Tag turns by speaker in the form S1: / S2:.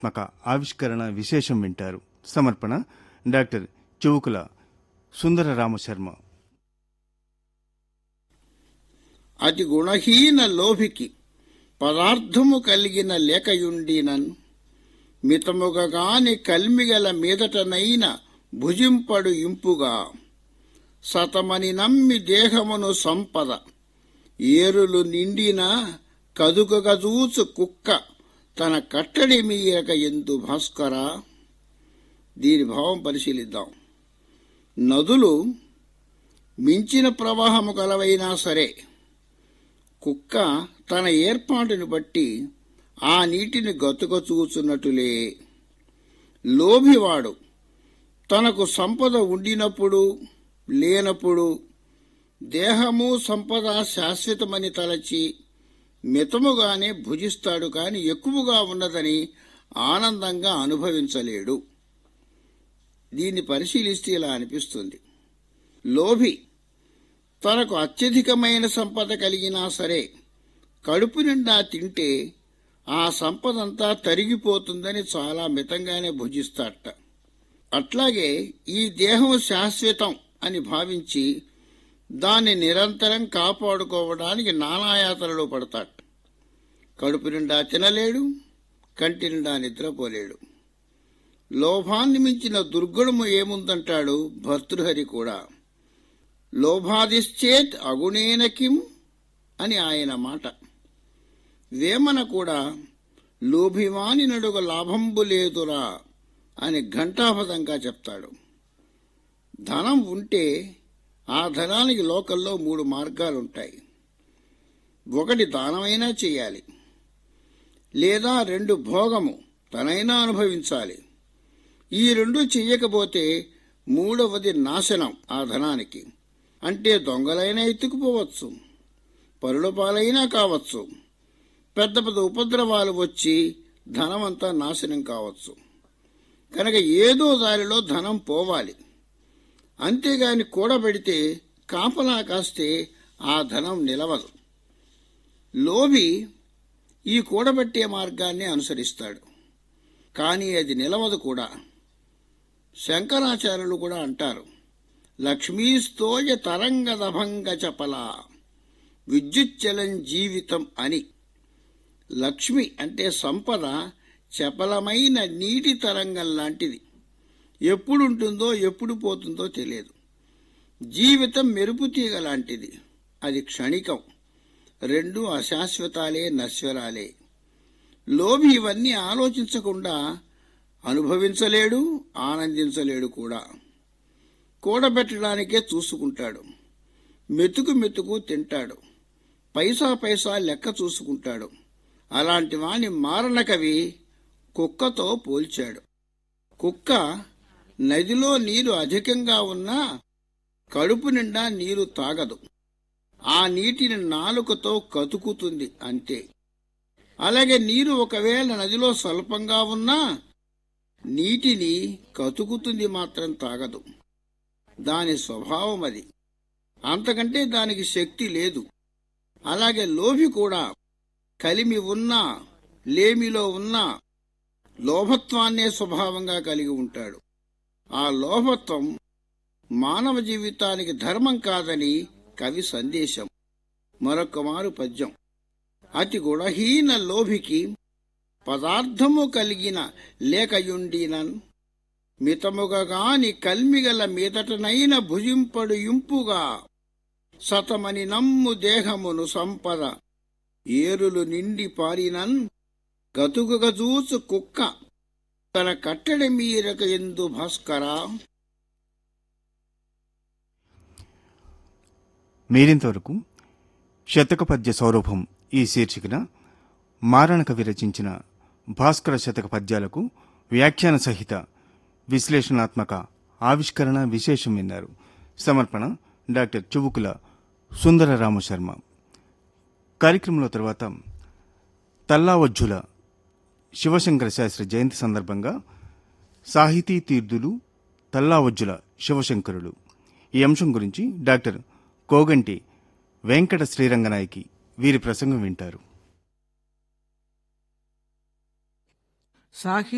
S1: మక ఆవిష్కరణ విశేషం వింటారు సమర్పణ డాక్టర్ చెవుకుల సుందర రామశర్మ
S2: అతి గుణహీన లోభికి పదార్థము కలిగిన లేకయుండినన్ మితముగగాని కల్మిగల మీదటనైన భుజింపడు ఇంపుగా సతమని నమ్మి దేహమును సంపద ఏరులు నిండిన కదుకగజూచు కుక్క తన కట్టడి మీయక ఎందు భాస్కరా దీని భావం పరిశీలిద్దాం నదులు మించిన ప్రవాహము కలవైనా సరే కుక్క తన ఏర్పాటుని బట్టి ఆ నీటిని గతుకచూచున్నట్టులే లోభివాడు తనకు సంపద ఉండినప్పుడు లేనప్పుడు దేహము సంపద శాశ్వతమని తలచి మితముగానే భుజిస్తాడు కాని ఎక్కువగా ఉన్నదని ఆనందంగా అనుభవించలేడు దీన్ని పరిశీలిస్తే ఇలా అనిపిస్తుంది లోభి తనకు అత్యధికమైన సంపద కలిగినా సరే కడుపు నిండా తింటే ఆ సంపదంతా తరిగిపోతుందని చాలా మితంగానే భుజిస్తాడట అట్లాగే ఈ దేహం శాశ్వతం అని భావించి దాన్ని నిరంతరం కాపాడుకోవడానికి నానాయాతనలో పడతాడు కడుపు నిండా తినలేడు కంటి నిండా నిద్రపోలేడు లోభాన్ని మించిన దుర్గుణము ఏముందంటాడు భర్తృహరి కూడా లోభాదిశ్చేత్ అగుణేన కిం అని ఆయన మాట వేమన కూడా లోభివాని నడుగ లాభంబు లేదురా అని ఘంటాపదంగా చెప్తాడు ధనం ఉంటే ఆ ధనానికి లోకల్లో మూడు మార్గాలుంటాయి ఒకటి దానమైనా చేయాలి లేదా రెండు భోగము తనైనా అనుభవించాలి ఈ రెండు చెయ్యకపోతే మూడవది నాశనం ఆ ధనానికి అంటే దొంగలైనా ఎత్తుకుపోవచ్చు పరుల పాలైనా కావచ్చు పెద్ద పెద్ద ఉపద్రవాలు వచ్చి ధనమంతా నాశనం కావచ్చు కనుక ఏదో దారిలో ధనం పోవాలి అంతేగాని కూడబెడితే కాపలా కాస్తే ఆ ధనం నిలవదు లోభి ఈ కూడబెట్టే మార్గాన్ని అనుసరిస్తాడు కానీ అది నిలవదు కూడా శంకరాచార్యులు కూడా అంటారు లక్ష్మీస్తోయ తరంగదభంగ చపల విద్యుచ్చలం జీవితం అని లక్ష్మి అంటే సంపద చపలమైన నీటి తరంగం లాంటిది ఎప్పుడుంటుందో ఎప్పుడు పోతుందో తెలియదు జీవితం మెరుపు తీగ లాంటిది అది క్షణికం రెండు అశాశ్వతాలే నశ్వరాలే లోభి ఇవన్నీ ఆలోచించకుండా అనుభవించలేడు ఆనందించలేడు కూడా కూడబెట్టడానికే చూసుకుంటాడు మెతుకు మెతుకు తింటాడు పైసా పైసా లెక్క చూసుకుంటాడు అలాంటి వాని మారణ కవి కుక్కతో పోల్చాడు కుక్క నదిలో నీరు అధికంగా ఉన్నా కడుపు నిండా నీరు తాగదు ఆ నీటిని నాలుకతో కతుకుతుంది అంతే అలాగే నీరు ఒకవేళ నదిలో స్వల్పంగా ఉన్నా నీటిని కతుకుతుంది మాత్రం తాగదు దాని స్వభావం అది అంతకంటే దానికి శక్తి లేదు అలాగే లోభి కూడా కలిమి ఉన్నా లేమిలో ఉన్నా లోభత్వాన్నే స్వభావంగా కలిగి ఉంటాడు ఆ లోభత్వం మానవ జీవితానికి ధర్మం కాదని కవి సందేశం మరొక మారు పద్యం అతి గుణహీన లోభికి పదార్థము కలిగిన లేకయుండినన్ మితముగగాని కల్మిగల మీదటనైన భుజింపడు ఇంపుగా సతమని నమ్ము దేహమును సంపద ఏరులు నిండి పారినన్ గతుగజూచు కుక్క తన కట్టడి మీరక ఎందు భాస్కరా
S1: మీరింతవరకు శతక పద్య సౌరభం ఈ శీర్షికన మారణ కవి రచించిన భాస్కర శతక పద్యాలకు వ్యాఖ్యాన సహిత విశ్లేషణాత్మక ఆవిష్కరణ విశేషం విన్నారు సమర్పణ డాక్టర్ చువుకుల సుందర రామశర్మ కార్యక్రమంలో తర్వాత తల్లావజ్జుల శివశంకర శాస్త్రి జయంతి సందర్భంగా సాహితీ తీర్థులు తల్లావజ్జుల శివశంకరులు ఈ అంశం గురించి డాక్టర్ కోగంటి వెంకట శ్రీరంగనాయకి వీరి ప్రసంగం వింటారు
S3: సాహి